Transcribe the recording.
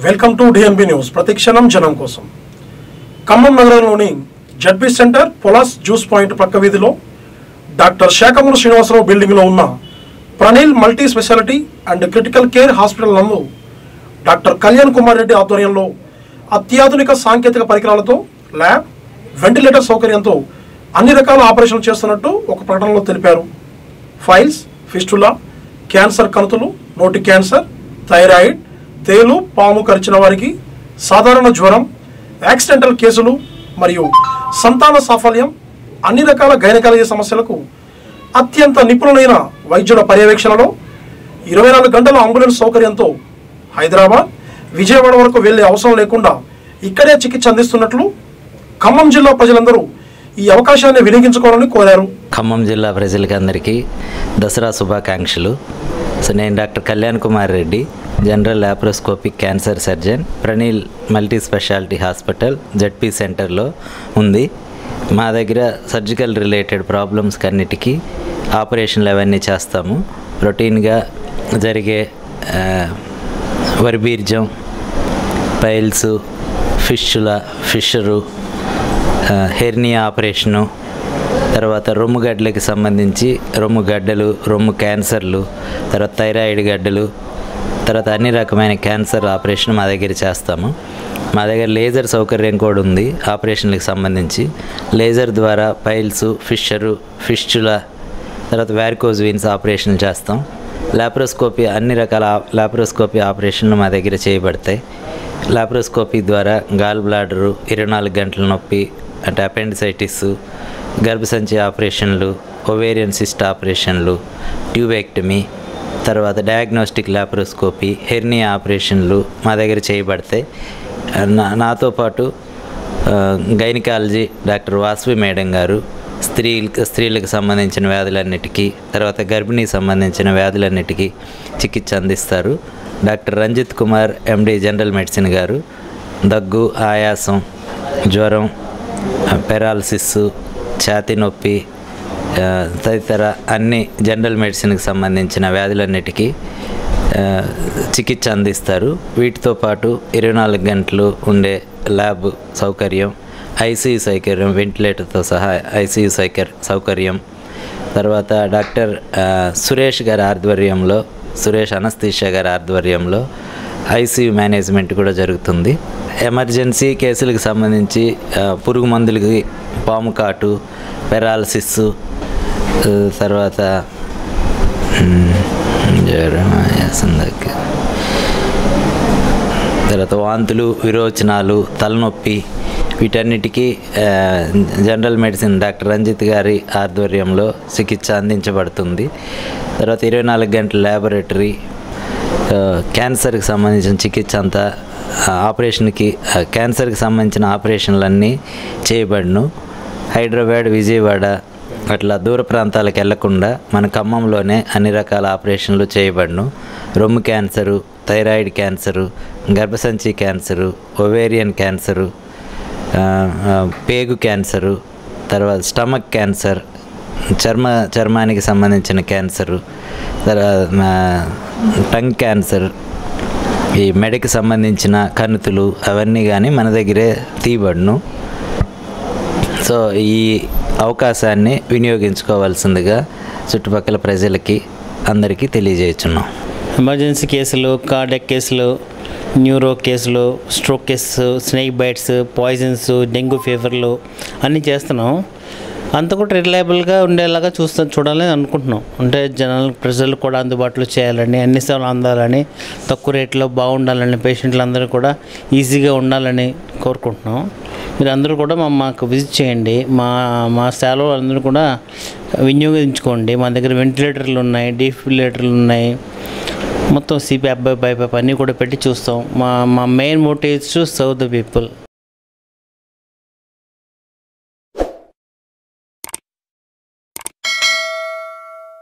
welcome to DMB news ప్రతిక్షణం జనం కోసం ఖమ్మం నగరంలోని జడ్పీ సెంటర్ పొలాస్ జ్యూస్ పాయింట్ పక్క వీధిలో డాక్టర్ శాఖమూరు శ్రీనివాసరావు బిల్డింగ్లో ఉన్న Praneel multi speciality and critical care hospital నందు డాక్టర్ కళ్యాణ్ కుమార్ రెడ్డి ఆధ్వర్యంలో అత్యాధునిక సాంకేతిక పరికరాలతో ల్యాబ్ వెంటిలేటర్ సౌకర్యంతో అన్ని రకాల ఆపరేషన్లు చేస్తున్నట్టు ఒక ప్రకటనలో తెలిపారు ఫైల్స్ ఫిస్టులా క్యాన్సర్ కణుతులు నోటి క్యాన్సర్ థైరాయిడ్ తేలు పాము కరిచిన వారికి సాధారణ జ్వరం యాక్సిడెంటల్ కేసులు మరియు సంతాన సాఫల్యం అన్ని రకాల గైనకాలజీ సమస్యలకు అత్యంత నిపుణులైన వైద్యుల పర్యవేక్షణలో ఇరవై నాలుగు గంటల అంబులెన్స్ సౌకర్యంతో హైదరాబాద్ విజయవాడ వరకు వెళ్లే అవసరం లేకుండా ఇక్కడే చికిత్స అందిస్తున్నట్లు ఖమ్మం జిల్లా ప్రజలందరూ ఈ అవకాశాన్ని వినియోగించుకోవాలని కోరారు ఖమ్మం జిల్లా ప్రజలకి అందరికీ దసరా శుభాకాంక్షలు సో నేను doctor Kalyan Kumar Reddy general laparoscopic cancer surgeon Praneel multi speciality hospital ZP సెంటర్లో ఉంది మా దగ్గర సర్జికల్ రిలేటెడ్ ప్రాబ్లమ్స్ అన్నిటికీ ఆపరేషన్లు అవన్నీ చేస్తాము రొటీన్గా జరిగే ఆ, వరిబీర్జం పైల్స్ ఫిష్ల ఫిషరు ఆ, హెర్నియా ఆపరేషను తర్వాత రొమ్ము గడ్డలకి సంబంధించి రొమ్ము గడ్డలు రొమ్ము క్యాన్సర్లు తర్వాత థైరాయిడ్ గడ్డలు తర్వాత అన్ని రకమైన క్యాన్సర్ ఆపరేషన్ మా దగ్గర చేస్తాము మా దగ్గర లేజర్ సౌకర్యం కూడా ఉంది ఆపరేషన్లకు సంబంధించి లేజర్ ద్వారా పైల్స్ ఫిషరు ఫిష్చుల తర్వాత వ్యారికోజ్ వీన్స్ ఆపరేషన్లు చేస్తాం లాప్రోస్కోపీ అన్ని రకాల లాప్రోస్కోపీ ఆపరేషన్లు మా దగ్గర చేయబడతాయి లాప్రోస్కోపీ ద్వారా గాల్ బ్లాడరు ఇరవై నాలుగు గంటల నొప్పి అంటే అపెండిసైటిస్ గర్భసంచి ఆపరేషన్లు ఒవేరియన్ సిస్ట్ ఆపరేషన్లు ట్యూబెక్టమీ తర్వాత డయాగ్నోస్టిక్ లాప్రోస్కోపీ హెర్నియా ఆపరేషన్లు మా దగ్గర చేయబడతాయి నా నాతో పాటు ఆ, గైనకాలజీ డాక్టర్ వాసవి మేడం గారు స్త్రీ స్త్రీలకు సంబంధించిన వ్యాధులన్నిటికీ తర్వాత గర్భిణీకి సంబంధించిన వ్యాధులన్నిటికీ చికిత్స అందిస్తారు doctor Ranjith Kumar MD general medicine garu దగ్గు ఆయాసం జ్వరం పెరాలసిస్ ఛాతీ నొప్పి ఆ, తదితర అన్ని జనరల్ మెడిసిన్కి సంబంధించిన వ్యాధులన్నిటికీ ఆ, చికిత్స అందిస్తారు వీటితో పాటు ఇరవై నాలుగు గంటలు ఉండే ల్యాబ్ సౌకర్యం ఐసీయూ సౌకర్యం వెంటిలేటర్తో సహా ఐసీయూ సౌకర్ సౌకర్యం తర్వాత డాక్టర్ ఆ, సురేష్ గారి ఆధ్వర్యంలో సురేష్ అనస్తీషా గారి ఆధ్వర్యంలో ఐసీయూ మేనేజ్మెంట్ కూడా జరుగుతుంది ఎమర్జెన్సీ కేసులకు సంబంధించి ఆ, పురుగు మందులకి పాము కాటు పెరాలసిస్ ఆ, తర్వాత మ్, జ్వరం ఆయాసం దగ్గు తర్వాత వాంతులు విరోచనాలు తలనొప్పి వీటన్నిటికీ ఆ, జనరల్ మెడిసిన్ డాక్టర్ రంజిత్ గారి ఆధ్వర్యంలో చికిత్స అందించబడుతుంది తర్వాత ఇరవై నాలుగు గంటల ల్యాబొరేటరీ ఆ, క్యాన్సర్కి సంబంధించిన చికిత్స అంతా ఆ, ఆపరేషన్కి ఆ, క్యాన్సర్కి సంబంధించిన ఆపరేషన్లన్నీ చేయబడును హైదరాబాద్ విజయవాడ అట్లా దూర ప్రాంతాలకు వెళ్లకుండా మన ఖమ్మంలోనే అన్ని రకాల ఆపరేషన్లు చేయబడును రొమ్ము క్యాన్సరు థైరాయిడ్ క్యాన్సరు గర్భసంచి క్యాన్సరు ఒవేరియన్ క్యాన్సరు ఆ, ఆ, పేగు క్యాన్సరు తర్వాత స్టమక్ క్యాన్సర్ చర్మ చర్మానికి సంబంధించిన క్యాన్సరు తర్వాత ఆ, టంగ్ క్యాన్సర్ ఈ మెడకి సంబంధించిన కణుతులు అవన్నీ కానీ మన దగ్గరే తీయబడును సో ఈ అవకాశాన్ని వినియోగించుకోవాల్సిందిగా చుట్టుపక్కల ప్రజలకి అందరికీ తెలియజేస్తున్నాం ఎమర్జెన్సీ కేసులు కార్డియక్ కేసులు న్యూరో కేసులు stroke case snake bites poisons dengue ఫీవర్లు అన్నీ చేస్తున్నాం అంత కూడా రిలయబుల్గా ఉండేలాగా చూస్తాం చూడాలని అనుకుంటున్నాం అంటే జనాలు ప్రజలు కూడా అందుబాటులో చేయాలని అన్ని సేవలు అందాలని తక్కువ రేట్లో బాగుండాలని పేషెంట్లు అందరూ కూడా ఈజీగా ఉండాలని కోరుకుంటున్నాం మీరు అందరూ కూడా మా మాకు విజిట్ చేయండి మా మా సేవలు అందరూ కూడా వినియోగించుకోండి మా దగ్గర వెంటిలేటర్లు ఉన్నాయి డీఫిలేటర్లు ఉన్నాయి మొత్తం సిపిఎఫ్ బైపాప్ అన్నీ కూడా పెట్టి చూస్తాం మా మా main motive to serve the people